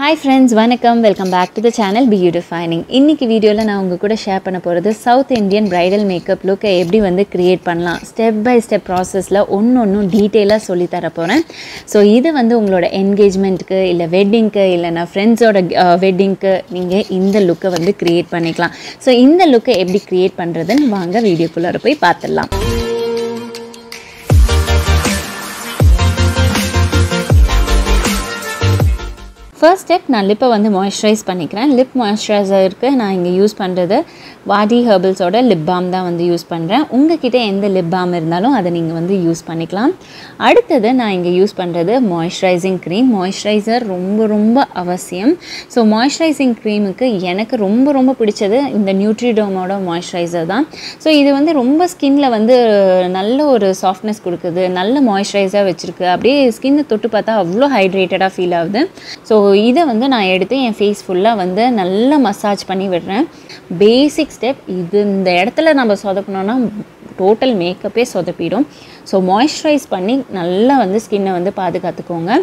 hi friends வணக்கம் welcome back to the channel beautifying இன்றைக்கி வீடியோவில் நான் உங்கள் கூட ஷேர் பண்ண போகிறது சவுத் இந்தியன் பிரைடல் மேக்கப் லுக்கை எப்படி வந்து க்ரியேட் பண்ணலாம் ஸ்டெப் பை ஸ்டெப் ப்ராசஸில் ஒன்று ஒன்றும் டீட்டெயிலாக சொல்லி தர போகிறேன் ஸோ இது வந்து உங்களோட என்கேஜ்மெண்ட்டுக்கு இல்லை வெட்டிங்க்கு இல்லைனா ஃப்ரெண்ட்ஸோட வெட்டிங்க்கு நீங்கள் இந்த லுக்கை வந்து க்ரியேட் பண்ணிக்கலாம் ஸோ இந்த லுக்கை எப்படி க்ரியேட் பண்ணுறதுன்னு வாங்க வீடியோக்குள்ளே போய் பார்த்துடலாம் ஃபர்ஸ்ட் ஸ்டெப் நான் லிப்பை வந்து மாய்ஸ்சரைஸ் பண்ணிக்கிறேன் லிப் மாய்ஸ்சரைசருக்கு நான் இங்கே யூஸ் பண்ணுறது வாடி ஹெர்பல்ஸோட லிப் பாம் தான் வந்து யூஸ் பண்ணுறேன் உங்ககிட்ட எந்த லிப் பாம் இருந்தாலும் அதை நீங்கள் வந்து யூஸ் பண்ணிக்கலாம் அடுத்தது நான் இங்கே யூஸ் பண்ணுறது மாய்ஸ்சரைசிங் க்ரீம் மாய்ஸ்சரைசர் ரொம்ப ரொம்ப அவசியம் ஸோ மாய்ஸ்சரைசிங் க்ரீமுக்கு எனக்கு ரொம்ப ரொம்ப பிடிச்சது இந்த நியூட்ரிடோமோட மாய்ஸ்சரைசர் தான் ஸோ இது வந்து ரொம்ப ஸ்கின்ல வந்து நல்ல ஒரு சாஃப்ட்னஸ் கொடுக்குது நல்ல மாய்ஸ்சரைஸாக வச்சுருக்கு அப்படியே ஸ்கின்னை தொட்டு பார்த்தா அவ்வளோ ஹைட்ரேட்டடாக ஃபீல் ஆகுது ஸோ இதை வந்து நான் எடுத்து என் ஃபேஸ் ஃபுல்லாக வந்து நல்லா மசாஜ் பண்ணி விடுறேன் பேசிக் ஸ்டெப் இது இந்த இடத்துல நம்ம சொதப்பினோன்னா டோட்டல் மேக்கப்பே சொதப்பிடும் ஸோ மாய்ஸ்சரைஸ் பண்ணி நல்லா வந்து ஸ்கின்னை வந்து பாதுகாத்துக்கோங்க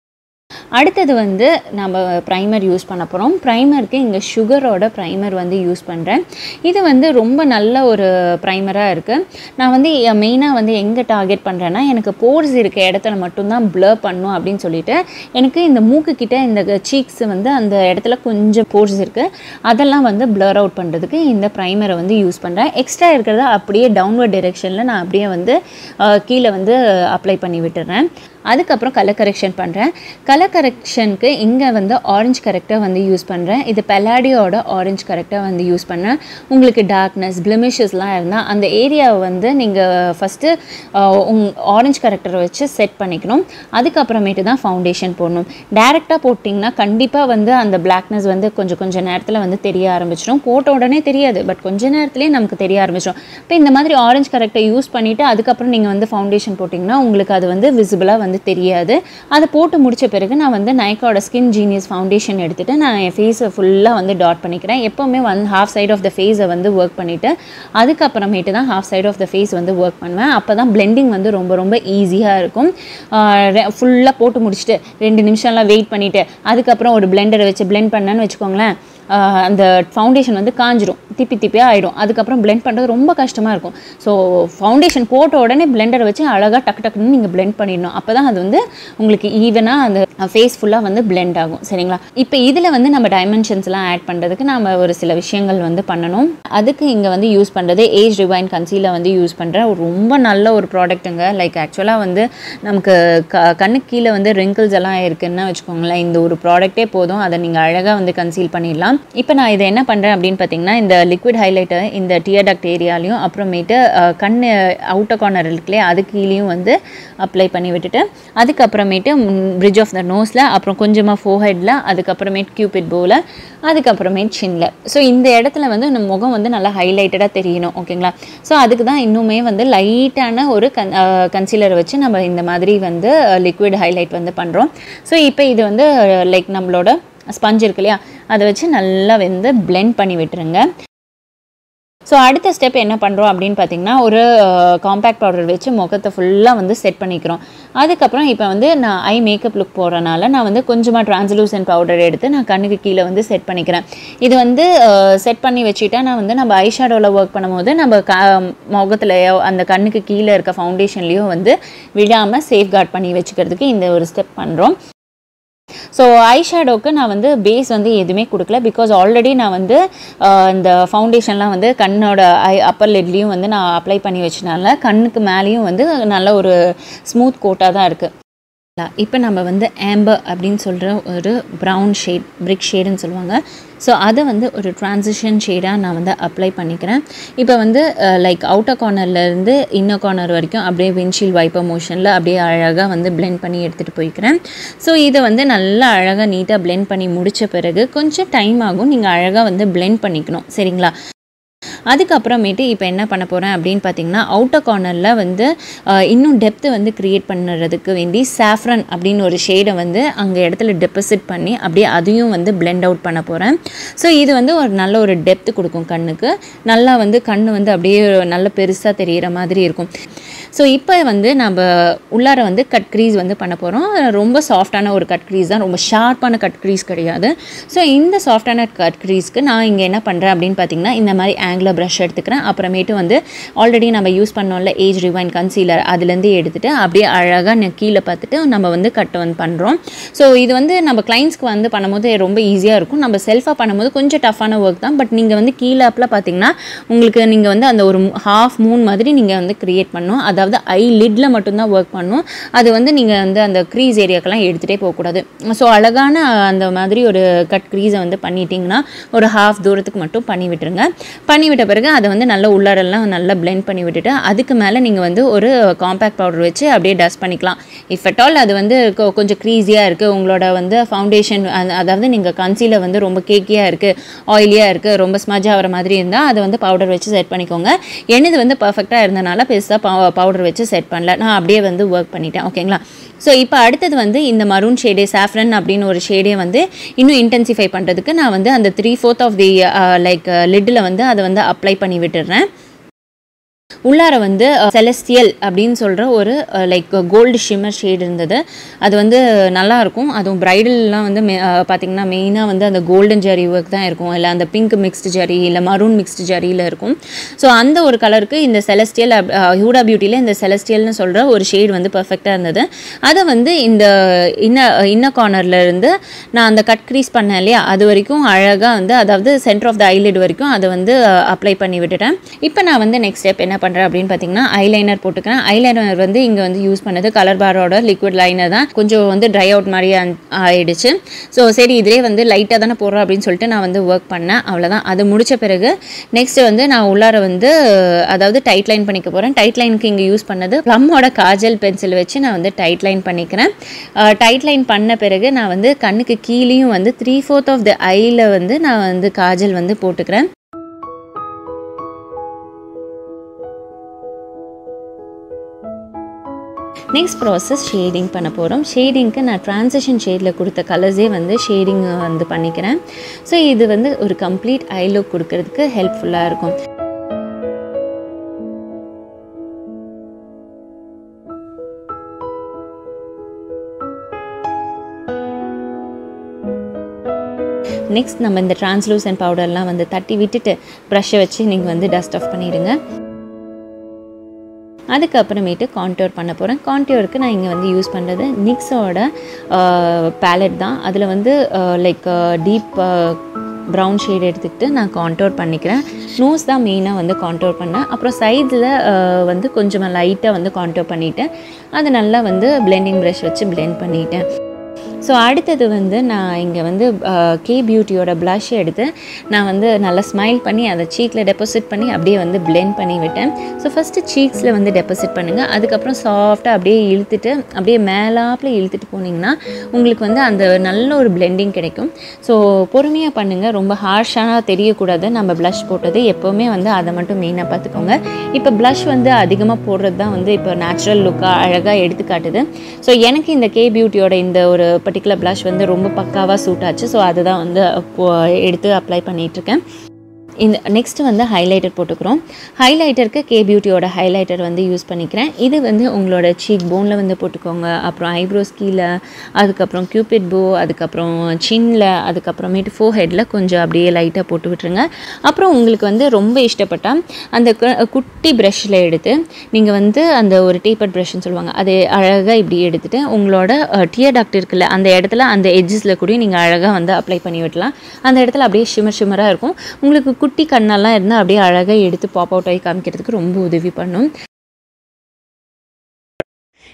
அடுத்தது வந்து நம்ம ப்ரைமர் யூஸ் பண்ண போகிறோம் ப்ரைமருக்கு இங்கே சுகரோட ப்ரைமர் வந்து யூஸ் பண்ணுறேன் இது வந்து ரொம்ப நல்ல ஒரு ப்ரைமராக இருக்குது நான் வந்து மெயினாக வந்து எங்கே டார்கெட் பண்ணுறேன்னா எனக்கு போர்ஸ் இருக்க இடத்துல மட்டும்தான் ப்ளர் பண்ணும் அப்படின்னு சொல்லிட்டு எனக்கு இந்த மூக்கு கிட்ட இந்த சீக்ஸ் வந்து அந்த இடத்துல கொஞ்சம் போர்ஸ் இருக்குது அதெல்லாம் வந்து ப்ளர் அவுட் பண்ணுறதுக்கு இந்த ப்ரைமரை வந்து யூஸ் பண்ணுறேன் எக்ஸ்ட்ரா இருக்கிறத அப்படியே டவுன்வர்ட் டிரெக்ஷனில் நான் அப்படியே வந்து கீழே வந்து அப்ளை பண்ணி விட்டுறேன் அதுக்கப்புறம் கலர் கரெக்ஷன் பண்ணுறேன் கலர் கரெக்ஷனுக்கு இங்கே வந்து ஆரஞ்சு கரெக்டாக வந்து யூஸ் பண்ணுறேன் இது பெலாடியோட ஆரஞ்சு கரெக்டாக வந்து யூஸ் பண்ணேன் உங்களுக்கு டார்க்னஸ் பிளிமிஷஸ்லாம் இருந்தால் அந்த ஏரியாவை வந்து நீங்கள் ஃபஸ்ட்டு உங் ஆரஞ்சு கரெக்டரை வச்சு செட் பண்ணிக்கணும் அதுக்கப்புறமேட்டு தான் ஃபவுண்டேஷன் போடணும் டேரெக்டாக போட்டிங்கன்னா கண்டிப்பாக வந்து அந்த பிளாக்னஸ் வந்து கொஞ்சம் கொஞ்சம் நேரத்தில் வந்து தெரிய ஆரம்பிச்சிடும் போட்ட உடனே தெரியாது பட் கொஞ்ச நேரத்துலேயே நமக்கு தெரிய ஆரம்பிச்சிடும் இப்போ இந்த மாதிரி ஆரஞ்சு கரெக்டை யூஸ் பண்ணிவிட்டு அதுக்கப்புறம் நீங்கள் வந்து ஃபவுண்டேஷன் போட்டிங்கன்னா உங்களுக்கு அது வந்து விசிபிளாக வந்து தெரியாது அதை போட்டு முடித்த பிறகு நான் வந்து நைக்காவோட ஸ்கின் ஜீனியஸ் ஃபவுண்டேஷன் எடுத்துகிட்டு நான் என் ஃபேஸை ஃபுல்லாக வந்து டாட் பண்ணிக்கிறேன் எப்போவுமே one half side of the ஃபேஸை வந்து ஒர்க் பண்ணிவிட்டு அதுக்கப்புறமேட்டு தான் half side of the face வந்து ஒர்க் பண்ணுவேன் அப்போ தான் பிளெண்டிங் வந்து ரொம்ப ரொம்ப ஈஸியாக இருக்கும் ஃபுல்லாக போட்டு முடிச்சுட்டு ரெண்டு நிமிஷம்லாம் வெயிட் பண்ணிவிட்டு அதுக்கப்புறம் ஒரு பிளெண்டரை வச்சு பிளெண்ட் பண்ணேன்னு வச்சுக்கோங்களேன் அந்த ஃபவுண்டேஷன் வந்து காஞ்சிரும் திப்பி திப்பியாக ஆகிடும் அதுக்கப்புறம் பிளெண்ட் பண்ணுறது ரொம்ப கஷ்டமாக இருக்கும் ஸோ ஃபவுண்டேஷன் போட்ட உடனே பிளெண்டரை வச்சு அழகாக டக்கு டக்குன்னு நீங்கள் பிளெண்ட் பண்ணிடணும் அப்போ தான் அது வந்து உங்களுக்கு ஈவனாக அந்த ஃபேஸ் ஃபுல்லாக வந்து பிளெண்ட் ஆகும் சரிங்களா இப்போ இதில் வந்து நம்ம டைமென்ஷன்ஸ்லாம் ஆட் பண்ணுறதுக்கு நம்ம ஒரு சில விஷயங்கள் வந்து பண்ணணும் அதுக்கு இங்கே வந்து யூஸ் பண்ணுறது ஏஜ் ரிவைன் கன்சீலர் வந்து யூஸ் பண்ணுறேன் ரொம்ப நல்ல ஒரு ப்ராடக்ட்டுங்க லைக் ஆக்சுவலாக வந்து நமக்கு க கண்ணுக்கு கீழே வந்து ரிங்கிள்ஸ் எல்லாம் இருக்குன்னு வச்சுக்கோங்களேன் இந்த ஒரு ப்ராடக்ட்டே போதும் அதை நீங்கள் அழகாக வந்து கன்சீல் பண்ணிடலாம் இப்போ நான் இதை என்ன பண்ணுறேன் அப்படின்னு பார்த்தீங்கன்னா இந்த லிக்விட் ஹைலைட்டர் இந்த டியர்டக்ட் ஏரியாலையும் அப்புறமேட்டு கண் அவுட்டர் கார்னர் இருக்குல்லையே அது கீழேயும் வந்து அப்ளை பண்ணி விட்டுட்டு அதுக்கப்புறமேட்டு பிரிட்ஜ் ஆஃப் த நோஸில் அப்புறம் கொஞ்சமாக ஃபோஹெட்டில் அதுக்கப்புறமேட்டு கியூபிட் போவில் அதுக்கப்புறமேட்டு சின்னில் ஸோ இந்த இடத்துல வந்து நம்ம முகம் வந்து நல்லா ஹைலைட்டடாக தெரியணும் ஓகேங்களா ஸோ அதுக்கு தான் இன்னுமே வந்து லைட்டான ஒரு கன் கன்சீலரை வச்சு நம்ம இந்த மாதிரி வந்து லிக்விட் ஹைலைட் வந்து பண்ணுறோம் ஸோ இப்போ இது வந்து லைக் நம்மளோட ஸ்பஞ்ச் இருக்கு இல்லையா அதை வச்சு நல்லா வந்து பிளெண்ட் பண்ணி விட்டுருங்க ஸோ அடுத்த ஸ்டெப் என்ன பண்ணுறோம் அப்படின்னு பார்த்தீங்கன்னா ஒரு காம்பேக்ட் பவுடர் வச்சு முகத்தை ஃபுல்லாக வந்து செட் பண்ணிக்கிறோம் அதுக்கப்புறம் இப்போ வந்து நான் ஐ மேக்கப் லுக் போடுறனால நான் வந்து கொஞ்சமாக ட்ரான்ஸ்லூசன் பவுடர் எடுத்து நான் கண்ணுக்கு கீழே வந்து செட் பண்ணிக்கிறேன் இது வந்து செட் பண்ணி வச்சுட்டா நான் வந்து நம்ம ஐ ஷேடோவில் ஒர்க் பண்ணும்போது நம்ம க முகத்துலையோ அந்த கண்ணுக்கு கீழே இருக்க ஃபவுண்டேஷன்லேயோ வந்து விழாமல் சேஃப்கார்ட் பண்ணி வச்சுக்கிறதுக்கு இந்த ஒரு ஸ்டெப் பண்ணுறோம் ஸோ ஐ ஷேடோவுக்கு நான் வந்து பேஸ் வந்து எதுவுமே கொடுக்கல பிகாஸ் ஆல்ரெடி நான் வந்து இந்த ஃபவுண்டேஷன்லாம் வந்து கண்ணோட ஐ அப்பர் லெட்லேயும் வந்து நான் அப்ளை பண்ணி வச்சனால கண்ணுக்கு மேலேயும் வந்து நல்ல ஒரு ஸ்மூத் கோட்டாக தான் இருக்குது இப்போ நம்ம வந்து ஆம்பர் அப்படின்னு சொல்கிற ஒரு ப்ரௌன் ஷேட் பிரிக் ஷேடுன்னு சொல்லுவாங்க ஸோ அதை வந்து ஒரு ட்ரான்சிஷன் ஷேடாக நான் வந்து அப்ளை பண்ணிக்கிறேன் இப்போ வந்து லைக் அவுட்டர் கார்னர்லேருந்து இன்னர் கார்னர் வரைக்கும் அப்படியே விண்ட்ஷீல் வைப்பர் மோஷனில் அப்படியே அழகாக வந்து பிளெண்ட் பண்ணி எடுத்துகிட்டு போய்க்கிறேன் ஸோ இதை வந்து நல்லா அழகாக நீட்டாக பிளெண்ட் பண்ணி முடித்த பிறகு கொஞ்சம் டைம் ஆகும் நீங்கள் அழகாக வந்து பிளெண்ட் பண்ணிக்கணும் சரிங்களா அதுக்கப்புறமேட்டு இப்போ என்ன பண்ண போகிறேன் அப்படின்னு பார்த்தீங்கன்னா அவுட்டர் கார்னரில் வந்து அஹ், இன்னும் டெப்த்து வந்து க்ரியேட் பண்ணுறதுக்கு வேண்டி சாஃப்ரன் அப்படின்னு ஒரு ஷேடை வந்து அங்கே இடத்துல டெபாசிட் பண்ணி அப்படியே அதையும் வந்து பிளெண்ட் அவுட் பண்ண போகிறேன் ஸோ இது வந்து ஒரு நல்ல ஒரு டெப்த்து கொடுக்கும் கண்ணுக்கு நல்லா வந்து கண் வந்து அப்படியே நல்ல பெருசாக தெரிகிற மாதிரி இருக்கும் ஸோ இப்போ வந்து நம்ம உள்ளார வந்து கட் க்ரீஸ் வந்து பண்ண போகிறோம் ரொம்ப சாஃப்டான ஒரு கட் க்ரீஸ் தான் ரொம்ப ஷார்ப்பான கட் க்ரீஸ் கிடையாது ஸோ இந்த சாஃப்டான கட் க்ரீஸ்க்கு நான் இங்கே என்ன பண்ணுறேன் அப்படின்னு பார்த்தீங்கன்னா இந்த மாதிரி ஆங்குலர் ப்ரஷ் எடுத்துக்கிறேன் அப்புறமேட்டு வந்து ஆல்ரெடி நம்ம யூஸ் பண்ணோம்ல ஏஜ் ரிவைன் கன்சீலர் அதுலேருந்து எடுத்துகிட்டு அப்படியே அழகாக கீழே பார்த்துட்டு நம்ம வந்து கட் வந்து பண்ணுறோம் ஸோ இது வந்து நம்ம கிளைண்ட்ஸ்க்கு வந்து பண்ணும்போது ரொம்ப ஈஸியாக இருக்கும் நம்ம செல்ஃபாக பண்ணும்போது கொஞ்சம் டஃப்பான ஒர்க் தான் பட் நீங்கள் வந்து கீழே அப்பில் பார்த்தீங்கன்னா உங்களுக்கு நீங்கள் வந்து அந்த ஒரு ஹாஃப் மூன் மாதிரி நீங்கள் வந்து க்ரியேட் பண்ணணும் அதாவது ஐ லிட்டில் மட்டும்தான் ஒர்க் பண்ணணும் அது வந்து நீங்கள் வந்து அந்த க்ரீஸ் ஏரியாக்கெல்லாம் எடுத்துகிட்டே போகக்கூடாது ஸோ அழகான அந்த மாதிரி ஒரு கட் க்ரீஸை வந்து பண்ணிட்டீங்கன்னா ஒரு ஹாஃப் தூரத்துக்கு மட்டும் பண்ணி விட்டுருங்க பண்ணி விட்ட பிறகு அதை வந்து நல்லா உள்ளாரெல்லாம் நல்லா பிளெண்ட் பண்ணி விட்டுட்டு அதுக்கு மேலே நீங்கள் வந்து ஒரு காம்பேக்ட் பவுடர் வச்சு அப்படியே டஸ்ட் பண்ணிக்கலாம் இஃப் அட் ஆல் அது வந்து கொ- கொஞ்சம் க்ரீஸியாக இருக்குது உங்களோட வந்து ஃபவுண்டேஷன் அதாவது நீங்கள் கன்சீலர் வந்து ரொம்ப கேக்கியாக இருக்குது ஆயிலியாக இருக்குது ரொம்ப ஸ்மஜ் ஆகிற மாதிரி இருந்தால் அதை வந்து பவுடர் வச்சு செட் பண்ணிக்கோங்க என்னது வந்து பர்ஃபெக்டாக இருந்தனால பெருசாக பவுடர் வச்சு செட் பண்ணல நான் அப்படியே வந்து ஒர்க் பண்ணிட்டேன் ஓகேங்களா ஸோ இப்போ அடுத்தது வந்து இந்த மரூன் ஷேடே சாஃப்ரன் அப்படின்னு ஒரு ஷேடே வந்து இன்னும் இன்டென்சிஃபை பண்ணுறதுக்கு நான் வந்து அந்த three fourth of the like little வந்து அதை வந்து அப்ளை பண்ணி விட்டுடுறேன் உள்ளார வந்து செலஸ்டியல் அப்படின்னு சொல்கிற ஒரு லைக் கோல்டு ஷிம்மர் ஷேட் இருந்தது அது வந்து நல்லா இருக்கும் அதுவும் பிரைடல்லாம் வந்து மே பார்த்திங்கன்னா மெயினாக வந்து அந்த கோல்டன் ஜரி ஒர்க் தான் இருக்கும் இல்லை அந்த பிங்க் மிக்ஸ்டு ஜரி இல்லை மரூன் மிக்ஸ்டு ஜரியில் இருக்கும் ஸோ அந்த ஒரு கலருக்கு இந்த செலஸ்டியல் ஹூடா பியூட்டியில் இந்த செலஸ்டியல்னு சொல்கிற ஒரு ஷேட் வந்து பர்ஃபெக்டாக இருந்தது அதை வந்து இந்த இன்ன இன்ன கார்னரில் இருந்து நான் அந்த கட் க்ரீஸ் பண்ணேன் இல்லையா அது வரைக்கும் அழகாக வந்து அதாவது சென்டர் ஆஃப் த ஐலிட் வரைக்கும் அதை வந்து அப்ளை பண்ணி விட்டுட்டேன் இப்போ நான் வந்து நெக்ஸ்ட் ஸ்டெப் என்ன பண்ணுறேன் அப்படின்னு பார்த்தீங்கன்னா ஐலைனர் போட்டுக்கிறேன் ஐலைனர் வந்து இங்கே வந்து யூஸ் பண்ணது கலர் பாரோட லிக்விட் லைனர் தான் கொஞ்சம் வந்து ட்ரை அவுட் மாதிரி ஆன்- ஆயிடுச்சு ஸோ சரி இதிலே வந்து லைட்டாக தானே போடுறோம் அப்படின்னு சொல்லிட்டு நான் வந்து ஒர்க் பண்ணேன் அவ்வளோதான் அது முடிச்ச பிறகு நெக்ஸ்ட் வந்து நான் உள்ளார வந்து அதாவது டைட் லைன் பண்ணிக்க போகிறேன் டைட் லைனுக்கு இங்கே யூஸ் பண்ணது ப்ளம்மோட காஜல் பென்சில் வச்சு நான் வந்து டைட் லைன் பண்ணிக்கிறேன் டைட் லைன் பண்ண பிறகு நான் வந்து கண்ணுக்கு கீழேயும் வந்து த்ரீ ஃபோர்த் ஆஃப் த ஐயில் வந்து நான் வந்து காஜல் வந்து போட்டுக்கிறேன் நெக்ஸ்ட் ப்ராசஸ் ஷேடிங் பண்ண போகிறோம் ஷேடிங்க்கு நான் ட்ரான்சிஷன் ஷேடில் கொடுத்த கலர்ஸே வந்து ஷேடிங் வந்து பண்ணிக்கிறேன் ஸோ இது வந்து ஒரு கம்ப்ளீட் ஐ லுக் கொடுக்கறதுக்கு ஹெல்ப்ஃபுல்லாக இருக்கும் நெக்ஸ்ட் நம்ம இந்த டிரான்ஸ்லூசன் பவுடர்லாம் வந்து தட்டி விட்டுட்டு ப்ரஷ்ஷை வச்சு நீங்கள் வந்து டஸ்ட் ஆஃப் பண்ணிடுங்க அதுக்கப்புறமேட்டு கான்டோர் பண்ண போகிறேன் கான்டோருக்கு நான் இங்கே வந்து யூஸ் பண்ணுறது நிக்ஸோட பேலட் தான் அதில் வந்து லைக் டீப் ப்ரௌன் ஷேட் எடுத்துக்கிட்டு நான் கான்டோர் பண்ணிக்கிறேன் நோஸ் தான் மெயினாக வந்து கான்டோர் பண்ணேன் அப்புறம் சைடில் வந்து கொஞ்சம் லைட்டாக வந்து கான்டோர் பண்ணிவிட்டேன் அதை நல்லா வந்து பிளெண்டிங் ப்ரஷ் வச்சு பிளெண்ட் பண்ணிட்டேன் ஸோ அடுத்தது வந்து நான் இங்கே வந்து கே பியூட்டியோட ப்ளஷ் எடுத்து நான் வந்து நல்லா ஸ்மைல் பண்ணி அதை சீக்கில் டெபாசிட் பண்ணி அப்படியே வந்து blend பண்ணி விட்டேன் ஸோ ஃபஸ்ட்டு சீக்ஸில் வந்து டெபாசிட் பண்ணுங்கள் அதுக்கப்புறம் சாஃப்டாக அப்படியே இழுத்துட்டு அப்படியே மேலாப்பில் இழுத்துட்டு போனீங்கன்னா உங்களுக்கு வந்து அந்த நல்ல ஒரு பிளெண்டிங் கிடைக்கும் ஸோ பொறுமையாக பண்ணுங்கள் ரொம்ப ஹார்ஷாக தெரியக்கூடாது நம்ம ப்ளஷ் போட்டது எப்போவுமே வந்து அதை மட்டும் மெயினாக பார்த்துக்கோங்க இப்போ ப்ளஷ் வந்து அதிகமாக போடுறது தான் வந்து இப்போ நேச்சுரல் லுக்காக அழகாக எடுத்து காட்டுது ஸோ எனக்கு இந்த கே பியூட்டியோட இந்த ஒரு பர்டிகுலர் ப்ளஷ் வந்து ரொம்ப பக்காவாக சூட் ஆச்சு ஸோ அதுதான் வந்து அப்போ எடுத்து அப்ளை பண்ணிகிட்ருக்கேன் இந்த நெக்ஸ்ட் வந்து ஹைலைட்டர் போட்டுக்கிறோம் ஹைலைட்டருக்கு கே பியூட்டியோட ஹைலைட்டர் வந்து யூஸ் பண்ணிக்கிறேன் இது வந்து உங்களோட சீக் போனில் வந்து போட்டுக்கோங்க அப்புறம் ஐப்ரோஸ் கீழே அதுக்கப்புறம் கியூபிட் போ அதுக்கப்புறம் சின்னில் அதுக்கப்புறமேட்டு ஃபோ ஹெட்டில் கொஞ்சம் அப்படியே லைட்டாக போட்டு விட்டுருங்க அப்புறம் உங்களுக்கு வந்து ரொம்ப இஷ்டப்பட்டால் அந்த கு- குட்டி ப்ரஷ்ஷில் எடுத்து நீங்கள் வந்து அந்த ஒரு டேப்பர் ப்ரஷ்ன்னு சொல்லுவாங்க அது அழகாக இப்படி எடுத்துட்டு உங்களோட டியர் டாக்டர் இருக்குல்ல அந்த இடத்துல அந்த எட்ஜஸில் கூட நீங்கள் அழகாக வந்து அப்ளை பண்ணி விடலாம் அந்த இடத்துல அப்படியே ஷிமர் ஷிமராக இருக்கும் உங்களுக்கு குட்டி கண்ணெல்லாம் இருந்தால் அப்படியே அழகாக எடுத்து பாப் அவுட் ஆகி காமிக்கிறதுக்கு ரொம்ப உதவி பண்ணும்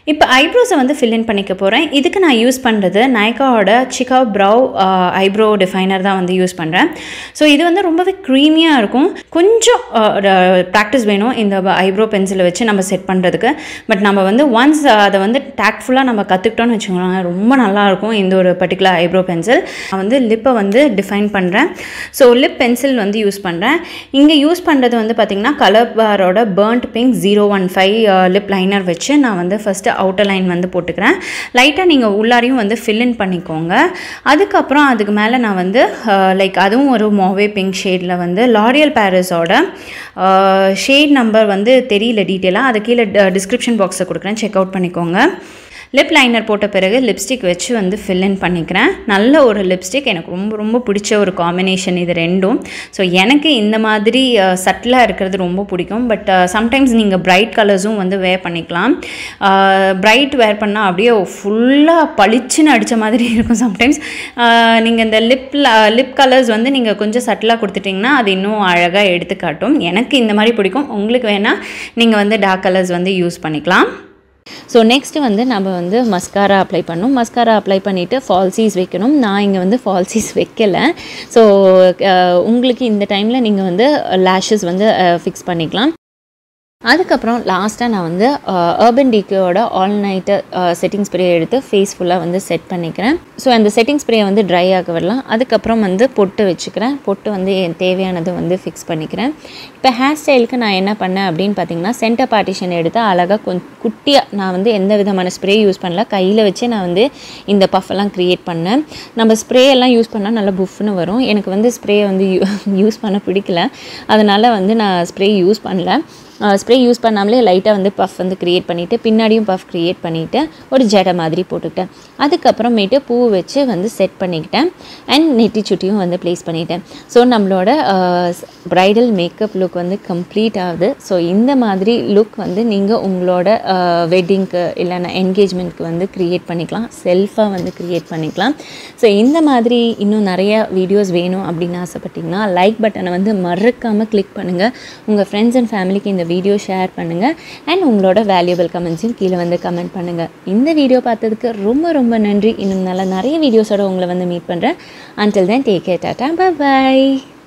இப்போ ஐப்ரோஸை வந்து fill in பண்ணிக்க போகிறேன் இதுக்கு நான் யூஸ் பண்ணுறது நைக்காவோட சிகாவ் ப்ரவ் ஐப்ரோ டிஃபைனர் தான் வந்து யூஸ் பண்ணுறேன் ஸோ இது வந்து ரொம்பவே க்ரீமியாக இருக்கும் கொஞ்சம் ப்ராக்டிஸ் வேணும் இந்த ஐப்ரோ பென்சிலை வச்சு நம்ம செட் பண்ணுறதுக்கு பட் நம்ம வந்து ஒன்ஸ் அதை வந்து டேக்ஃபுல்லாக நம்ம கற்றுக்கிட்டோம்னு வச்சுக்கோங்களேன் ரொம்ப நல்லாயிருக்கும் இந்த ஒரு பர்டிகுலர் ஐப்ரோ பென்சில் நான் வந்து லிப்பை வந்து டிஃபைன் பண்ணுறேன் ஸோ லிப் பென்சில் வந்து யூஸ் பண்ணுறேன் இங்கே யூஸ் பண்ணுறது வந்து பார்த்திங்கன்னா கலர் பாரோட burnt pink zero one five lip liner வச்சு நான் வந்து ஃபஸ்ட்டு அவுட்டர் லைன் வந்து போட்டுக்கிறேன் லைட்டாக நீங்கள் உள்ளாரையும் வந்து fill in பண்ணிக்கோங்க அதுக்கப்புறம் அதுக்கு மேலே நான் வந்து லைக் அதுவும் ஒரு மோவே பிங்க் ஷேடில் வந்து லாரியல் பாரிஸோட ஷேட் நம்பர் வந்து தெரியல டீட்டெயிலாக அது கீழே டிஸ்கிரிப்ஷன் பாக்ஸில் கொடுக்குறேன் செக் அவுட் பண்ணிக்கோங்க லிப் லைனர் போட்ட பிறகு லிப்ஸ்டிக் வச்சு வந்து fill in பண்ணிக்கிறேன் நல்ல ஒரு லிப்ஸ்டிக் எனக்கு ரொம்ப ரொம்ப பிடிச்ச ஒரு காம்பினேஷன் இது ரெண்டும் ஸோ எனக்கு இந்த மாதிரி சட்டிலாக இருக்கிறது ரொம்ப பிடிக்கும் பட் சம்டைம்ஸ் நீங்கள் பிரைட் கலர்ஸும் வந்து வேர் பண்ணிக்கலாம் பிரைட் வேர் பண்ணால் அப்படியே ஃபுல்லாக பளிச்சுன்னு அடித்த மாதிரி இருக்கும் சம்டைம்ஸ் நீங்கள் இந்த லிப் லிப் கலர்ஸ் வந்து நீங்கள் கொஞ்சம் சட்டிலாக கொடுத்துட்டிங்கன்னா அது இன்னும் அழகாக எடுத்து காட்டும் எனக்கு இந்த மாதிரி பிடிக்கும் உங்களுக்கு வேணால் நீங்கள் வந்து டார்க் கலர்ஸ் வந்து யூஸ் பண்ணிக்கலாம் ஸோ நெக்ஸ்ட்டு வந்து நம்ம வந்து மஸ்காரா அப்ளை பண்ணணும் மஸ்காரா அப்ளை பண்ணிவிட்டு ஃபால்சீஸ் வைக்கணும் நான் இங்கே வந்து ஃபால்சீஸ் வைக்கலை ஸோ உங்களுக்கு இந்த டைமில் நீங்கள் வந்து லேஷஸ் வந்து ஃபிக்ஸ் பண்ணிக்கலாம் அதுக்கப்புறம் லாஸ்ட்டாக நான் வந்து அர்பன் டிக்கோட ஆல் நைட்டு செட்டிங் ஸ்ப்ரே எடுத்து ஃபேஸ் ஃபுல்லாக வந்து செட் பண்ணிக்கிறேன் ஸோ அந்த செட்டிங் ஸ்ப்ரே வந்து ட்ரை ஆக விடலாம் அதுக்கப்புறம் வந்து பொட்டு வச்சுக்கிறேன் பொட்டு வந்து என் தேவையானதை வந்து ஃபிக்ஸ் பண்ணிக்கிறேன் இப்போ ஹேர் ஸ்டைலுக்கு நான் என்ன பண்ணேன் அப்படின்னு பார்த்தீங்கன்னா சென்டர் பார்ட்டிஷன் எடுத்து அழகாக கொஞ்சம் குட்டியாக நான் வந்து எந்த விதமான ஸ்ப்ரே யூஸ் பண்ணல கையில் வச்சு நான் வந்து இந்த பஃப் எல்லாம் க்ரியேட் பண்ணேன் நம்ம ஸ்ப்ரே எல்லாம் யூஸ் பண்ணால் நல்லா புஃப்னு வரும் எனக்கு வந்து ஸ்ப்ரே வந்து யூஸ் பண்ண பிடிக்கல அதனால் வந்து நான் ஸ்ப்ரே யூஸ் பண்ணல ஸ்ப்ரே யூஸ் பண்ணாமலே லைட்டாக வந்து பஃப் வந்து க்ரியேட் பண்ணிவிட்டு பின்னாடியும் பஃப் க்ரியேட் பண்ணிவிட்டு ஒரு ஜடை மாதிரி போட்டுக்கிட்டேன் அதுக்கப்புறமேட்டு பூ வச்சு வந்து செட் பண்ணிக்கிட்டேன் அண்ட் நெட்டி சுட்டியும் வந்து ப்ளேஸ் பண்ணிட்டேன் ஸோ நம்மளோட ப்ரைடல் மேக்கப் லுக் வந்து கம்ப்ளீட் ஆகுது ஸோ இந்த மாதிரி லுக் வந்து நீங்கள் உங்களோட வெட்டிங்க்கு இல்லைன்னா என்கேஜ்மெண்ட்க்கு வந்து க்ரியேட் பண்ணிக்கலாம் செல்ஃபாக வந்து க்ரியேட் பண்ணிக்கலாம் ஸோ இந்த மாதிரி இன்னும் நிறைய வீடியோஸ் வேணும் அப்படின்னு ஆசைப்பட்டிங்கன்னா லைக் பட்டனை வந்து மறக்காமல் கிளிக் பண்ணுங்கள் உங்கள் ஃப்ரெண்ட்ஸ் அண்ட் ஃபேமிலிக்கு இந்த வீடியோ ஷேர் பண்ணுங்கள் அண்ட் உங்களோட வேல்யூபிள் கமெண்ட்ஸையும் கீழே வந்து கமெண்ட் பண்ணுங்கள் இந்த வீடியோ பார்த்ததுக்கு ரொம்ப ரொம்ப நன்றி இன்னும் நல்ல நிறைய வீடியோஸோட உங்களை வந்து மீட் பண்ணுறேன் until then take care tata பாய்